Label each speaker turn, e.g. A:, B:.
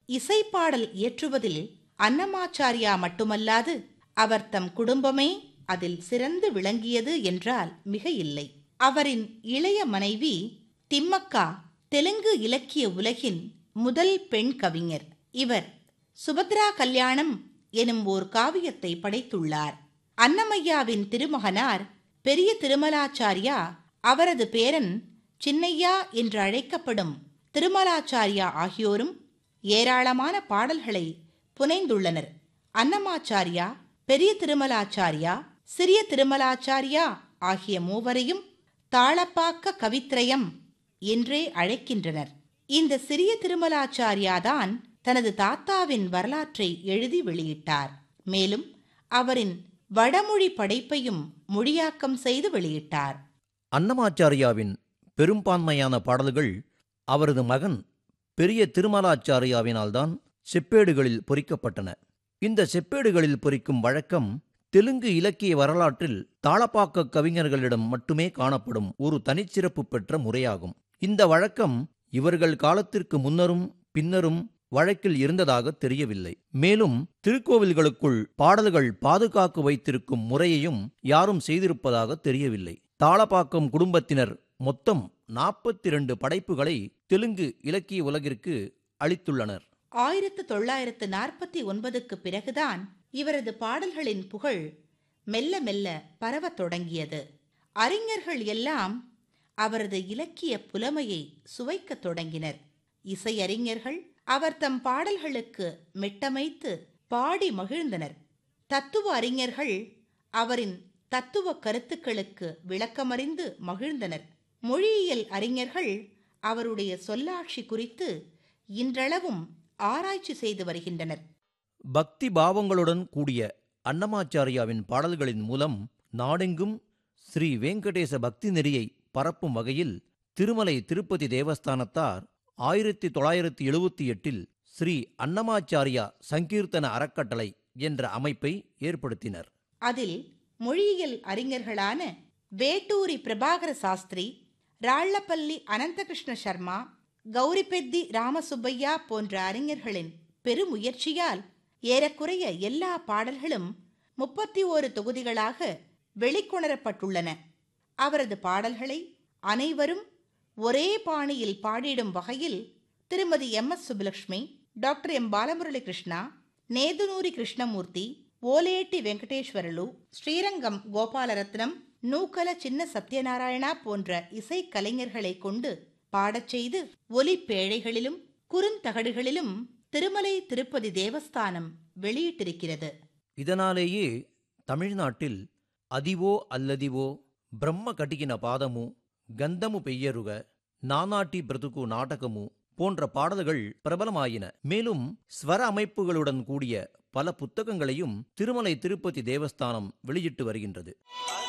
A: இசைப்பாடல் இயற்றுவதில் அன்னமாச்சாரியா மட்டுமல்லாது அவர் தம் குடும்பமே அதில் சிறந்து விளங்கியது என்றால் மிக இல்லை அவரின் இளைய மனைவி திம்மக்கா தெலுங்கு இலக்கிய உலகின் முதல் பெண் கவிஞர் இவர் சுபத்ரா கல்யாணம் எனும் ஓர் காவியத்தை படைத்துள்ளார் அன்னமையாவின் திருமகனார் பெரிய திருமலாச்சாரியா அவரது பேரன் சின்னையா என்று அழைக்கப்படும் திருமலாச்சாரியா ஆகியோரும் ஏராளமான பாடல்களை புனைந்துள்ளனர் அன்னமாச்சாரியா பெரிய திருமலாச்சாரியா சிறிய திருமலாச்சாரியா ஆகிய மூவரையும் தாளப்பாக்க கவித்ரயம் என்றே அழைக்கின்றனர் இந்த சிறிய திருமலாச்சாரியாதான் தனது தாத்தாவின் வரலாற்றை எழுதி வெளியிட்டார் மேலும் அவரின் வடமொழி படைப்பையும் மொழியாக்கம் செய்து வெளியிட்டார்
B: அன்னமாச்சாரியாவின் பெரும்பான்மையான பாடல்கள் அவரது மகன் பெரிய திருமலாச்சாரியாவினால்தான் செப்பேடுகளில் பொறிக்கப்பட்டன இந்த செப்பேடுகளில் பொறிக்கும் வழக்கம் தெலுங்கு இலக்கிய வரலாற்றில் தாளப்பாக்க கவிஞர்களிடம் மட்டுமே காணப்படும் ஒரு தனிச்சிறப்பு பெற்ற முறையாகும் இந்த வழக்கம் இவர்கள் காலத்திற்கு முன்னரும் பின்னரும் வழக்கில் இருந்ததாக தெரியவில்லை மேலும் திருக்கோவில்களுக்குள் பாடல்கள் பாதுகாத்து வைத்திருக்கும் முறையையும் யாரும் செய்திருப்பதாக தெரியவில்லை தாளப்பாக்கம் குடும்பத்தினர் மொத்தம் நாற்பத்தி இரண்டு படைப்புகளை தெலுங்கு இலக்கிய உலகிற்கு அளித்துள்ளனர்
A: ஆயிரத்து தொள்ளாயிரத்து நாற்பத்தி ஒன்பதுக்கு பிறகுதான் இவரது பாடல்களின் புகழ் மெல்ல மெல்ல பரவத் தொடங்கியது அறிஞர்கள் எல்லாம் அவரது இலக்கிய புலமையை சுவைக்கத் தொடங்கினர் இசையறிஞர்கள் அவர் தம் பாடல்களுக்கு மெட்டமைத்து பாடி மகிழ்ந்தனர் தத்துவ அறிஞர்கள் அவரின் தத்துவ கருத்துக்களுக்கு விளக்கமறிந்து மகிழ்ந்தனர் மொழியியல் அறிஞர்கள் அவருடைய சொல்லாட்சி குறித்து இன்றளவும் ஆராய்ச்சி செய்து வருகின்றனர்
B: பக்தி பாவங்களுடன் கூடிய அன்னமாச்சாரியாவின் பாடல்களின் மூலம் நாடெங்கும் ஸ்ரீ வெங்கடேச பக்தி நெறியை பரப்பும் வகையில் திருமலை திருப்பதி தேவஸ்தானத்தார் ஆயிரத்தி தொள்ளாயிரத்தி எழுபத்தி எட்டில் ஸ்ரீ அன்னமாச்சாரியா சங்கீர்த்தன அறக்கட்டளை என்ற அமைப்பை ஏற்படுத்தினர்
A: அதில் மொழியியல் அறிஞர்களான வேட்டூரி பிரபாகர சாஸ்திரி ராள்ளப்பள்ளி அனந்தகிருஷ்ண சர்மா கௌரிபெத்தி ராமசுப்பையா போன்ற அறிஞர்களின் பெருமுயற்சியால் ஏறக்குறைய எல்லா பாடல்களும் முப்பத்தி ஓரு தொகுதிகளாக வெளிக்கொணரப்பட்டுள்ளன அவரது பாடல்களை அனைவரும் ஒரே பாணியில் பாடிடும் வகையில் Thirumathi M S Subbulakshmi doctor M Balamurali Krishna Nedunuri Krishnamurthy Voleti Venkateswarlu Srirangam Gopalaratnam Nookala Chinna Satyanarayana போன்ற இசை கலைஞர்களை கொண்டு பாடச் செய்து ஒலிப்பேழைகளிலும் குறுந்தகடுகளிலும் திருமலை திருப்பதி தேவஸ்தானம் வெளியிட்டிருக்கிறது
B: இதனாலேயே தமிழ்நாட்டில் அதிவோ அல்லதிவோ பிரம்ம கட்டிகின பாதமு கந்தமு பெய்யருக நானாட்டி பிரதுகு நாடகமு போன்ற பாடல்கள் பிரபலமாயின மேலும் ஸ்வர அமைப்புகளுடன் கூடிய பல புத்தகங்களையும் திருமலை திருப்பதி தேவஸ்தானம் வெளியிட்டு வருகின்றது